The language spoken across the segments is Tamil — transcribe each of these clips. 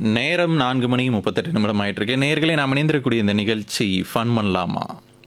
நேரம் நான்கு மணி முப்பத்தெட்டு நிமிடம் ஆயிட்டு இருக்கு நேர்களை நாம் இணைந்திருக்கக்கூடிய இந்த நிகழ்ச்சி ஃபன் பண்ணலாமா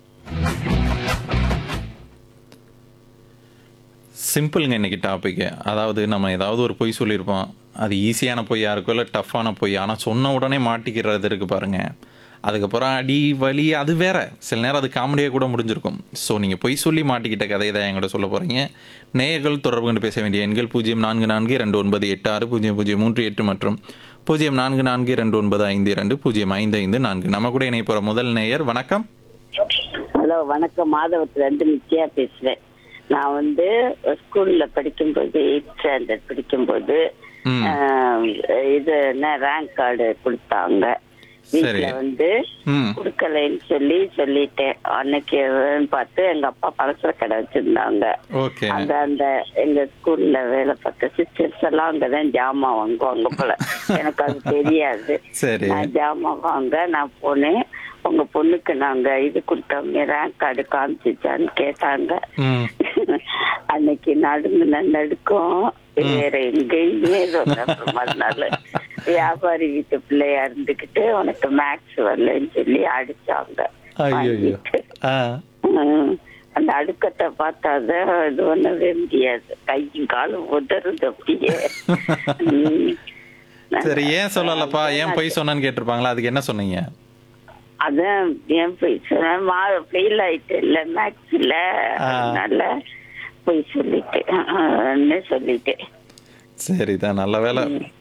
சிம்பிளுங்க இன்னைக்கு டாபிக்கு அதாவது நம்ம ஏதாவது ஒரு பொய் சொல்லியிருப்போம் அது ஈஸியான பொய்யா இருக்கும் இல்லை டஃப்பான பொய் ஆனால் சொன்ன உடனே மாட்டிக்கிறது இருக்கு பாருங்க அதுக்கப்புறம் அடி வலி அது வேற சில நேரம் அது காமெடியாக கூட முடிஞ்சிருக்கும் ஸோ நீங்கள் பொய் சொல்லி மாட்டிக்கிட்ட கதையை தான் என்கிட்ட சொல்ல போகிறீங்க நேயர்கள் தொடர்பு கொண்டு பேச வேண்டிய எண்கள் பூஜ்ஜியம் நான்கு நான்கு ரெண்டு ஒன்பது எட்டு ஆறு பூஜ்ஜியம் பூஜ்ஜியம் மூன்று எட்டு மற்றும் பூஜ்ஜியம் நான்கு நான்கு ரெண்டு ஒன்பது ஐந்து இரண்டு பூஜ்ஜியம் ஐந்து ஐந்து நான்கு நம்ம கூட இணைய போகிற முதல் நேயர் வணக்கம் ஹலோ வணக்கம் மாதவத்துல இருந்து நித்யா பேசுறேன் நான் வந்து ஸ்கூல்ல படிக்கும்போது எயிட் ஸ்டாண்டர்ட் படிக்கும்போது ம். ஆஹ், இது என்ன ரேங்க் கார்டு கொடுத்தாங்க வீட்டுல சரி. வந்து ம் கொடுக்கலைன்னு சொல்லி சொல்லிட்டேன் அன்னைக்கு பார்த்து எங்க அப்பா பலசர கடை வச்சிருந்தாங்க ஓகே அந்த அந்த எங்க ஸ்கூல்ல வேலை பார்த்த சிஸ்டர்ஸ் எல்லாம் அங்கதான் ஜாமான் வாங்குவாங்க போல எனக்கு அது தெரியாது சரி நான் ஜாமான் வாங்க நான் போனேன் உங்க பொண்ணுக்கு நாங்க இது கொடுத்தோமே ரேங்க் கார்டு காமிச்சிச்சான்னு கேட்டாங்க ம் அன்னைக்கு நடுங்க நடுக்கும் வேற எங்கேயுமே சொன்ன மறுநாள் வியாபாரி வீட்டு பிள்ளையா இருந்துகிட்டு உனக்கு மேக்ஸ் வரலன்னு சொல்லி அடிச்சாங்க ஐயோ வாங்கிட்டு. ஆ ம். அந்த அடுக்கத்தை பார்த்தாதான் இது பண்ணவே முடியாது கையும் காலும் உதறுது அப்படியே ம். சரி ஏன் சொல்லலப்பா ஏன் பொய் சொன்னேன்னு கேட்டிருப்பாங்களா அதுக்கு என்ன சொன்னீங்க அதான் ஏன் போய் சொன்னேன் மா ஃபெயில் ஆயிட்டு இல்ல மேக்ஸ்ல ஆ. அதனால போய் சொல்லிட்டேன் சொல்லிட்டேன் சரிதான் நல்ல வேலை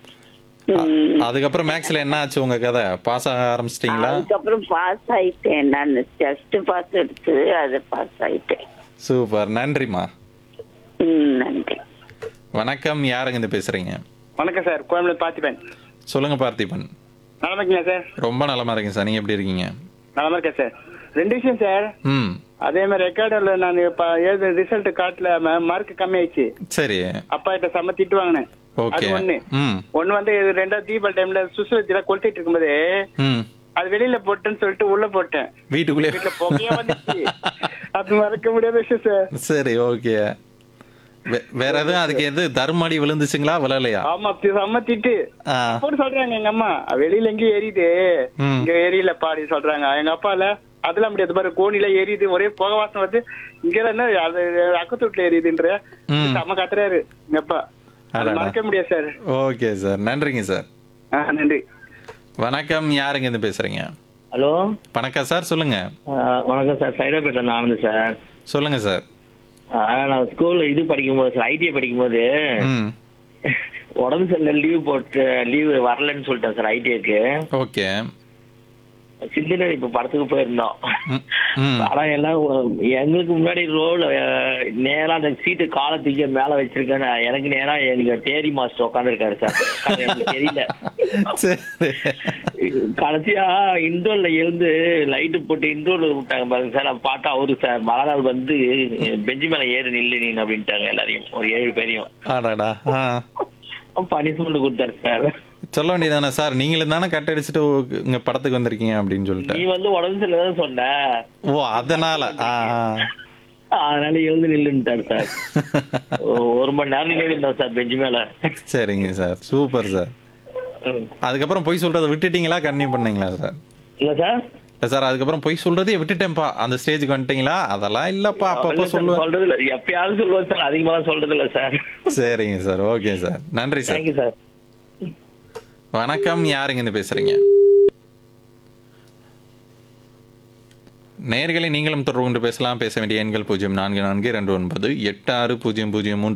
ம். அதுக்கப்புறம் மேக்ஸ்ல என்ன ஆச்சு உங்க கதை பாஸ் ஆக ஆரம்பிச்சிட்டீங்களா அதுக்கப்புறம் பாஸ் ஆயிட்டேன் நான் ஜஸ்ட் பாஸ் எடுத்து அது பாஸ் ஆயிட்டேன் சூப்பர் நன்றிம்மா ம், நன்றி வணக்கம் யாருங்க இந்த பேசுறீங்க வணக்கம் சார் கோயம்புத்தூர் பார்த்திபன் சொல்லுங்க பார்த்திபன் நலமா இருக்கீங்களா சார் ரொம்ப நலமா இருக்கேன் சார் நீங்க எப்படி இருக்கீங்க நலமா இருக்கேன் சார் ரெண்டு விஷயம் சார் ம் அதே மாதிரி ரெக்கார்டில் நான் இப்போ எழுத ரிசல்ட் காட்டல மார்க் கம்மி ஆயிடுச்சு சரி அப்பா கிட்ட செம்ம திட்டு வாங்கினேன் ஓகே அது ஒண்ணு ம் ஒண்ணு வந்து இது ரெண்டாவது தீபாவளி டைம்ல சுசுவத்தில கொளுத்திட்டு இருக்கும்போது ம் அது வெளியில போட்டேன்னு சொல்லிட்டு உள்ள போட்டேன் வீட்டுக்குள்ளே வீட்டுல புகையா வந்துச்சு அது மறக்க முடியாத விஷயம் சார் சரி ஓகே வேற எதுவும் அதுக்கு எது தருமாடி விழுந்துச்சுங்களா விழலையா ஆமா தி- செம்ம திட்டு ஆ போட்டு சொல்றாங்க எங்க அம்மா வெளியில எங்கேயும் எரியுது ம். இங்க எரியல பாடி சொல்றாங்க எங்க அப்பால அதெல்லாம் முடியாது பாரு கோணில எரியுது ஒரே புகை வாசம் வந்து இங்க என்ன அது அக்கத்து வீட்டுல எரியுதுன்ற ம். செம்ம கத்துறாரு எங்க அப்பா அது அடடா. மறக்க முடியாது சார் ஓகே சார் நன்றிங்க சார் ஆ, நன்றி வணக்கம் யாருங்க இருந்து பேசுறீங்க ஹலோ வணக்கம் சார் சொல்லுங்க ஆஹ் வணக்கம் சார் சைதாப்பேட்டில் ஆனந்த் சார் சொல்லுங்க சார் ஆஹ் நான் ஸ்கூல்ல இது படிக்கும்போது சார் ஐடிஐ படிக்கும்போது ம் உடம்பு சரியில்லை லீவ் போட்டு லீவ் வரலன்னு சொல்லிட்டேன் சார் ஐடிஐக்கு ஓகே சிந்தனை இப்ப படத்துக்கு போயிருந்தோம் ம், ம் ஆனா எல்லாம் ஒ- எங்களுக்கு முன்னாடி ரோல நேரா அந்த சீட்டு காலை தூக்கி மேல வச்சிருக்கேன் எனக்கு நேரா எனக்கு தேரி மாஸ்டர் உட்காந்துருக்காரு சார் அது எனக்கு தெரியல சரி கடைசியா இண்டோர்ல எழுந்து லைட்டு போட்டு இண்டோர்ல விட்டாங்க பாருங்க சார் அப்ப பார்த்தா அவரு சார் மறுநாள் வந்து பெஞ்சு மேல ஏறு நில்லு நீ அப்படின்ட்டாங்க எல்லாரையும் ஒரு ஏழு பேரையும் ஆடாடா ஆ பனிஷ்மெண்ட் கொடுத்தாரு சார் சொல்ல வேண்டியதானே சார் நீங்களும் தானே கட் அடிச்சுட்டு இங்க படத்துக்கு வந்திருக்கீங்க அப்படின்னு சொல்லிட்டு நீ வந்து உடம்பு சரியில்லைன்னு சொன்ன ஓ அதனால ஆ ஆ. அதனால எழுந்து நில்லுன்ட்டாரு சார் ஒரு மணி நேரம் நின்று இருந்தோம் சார் பெஞ்சு மேல சரிங்க சார் சூப்பர் சார் ம். அதுக்கப்புறம் பொய் சொல்றதை விட்டுட்டீங்களா கன்னியூ பண்ணீங்களா சார் இல்ல சார் இல்ல சார் அதுக்கப்புறம் பொய் சொல்றதே விட்டுட்டேன்ப்பா அந்த ஸ்டேஜுக்கு வந்துட்டீங்களா அதெல்லாம் இல்லப்பா அப்பப்போ இல்ல சார், சொல்லுவேன் சொல்றது இல்ல எப்பயாவது சொல்லுவேன் சார் அதிகமா சொல்றது இல்ல சார் சரிங்க சார் ஓகே சார் நன்றி சார் தேங்க்யூ சார் வணக்கம் யாருங்க இருந்து பேசுறீங்க நேர்களை நீங்களும் தொடர்பு கொண்டு பேசலாம் பேச வேண்டிய எண்கள் பூஜ்ஜியம் நான்கு நான்கு இரண்டு ஒன்பது எட்டு ஆறு பூஜ்ஜியம் பூஜ்ஜியம் மூன்று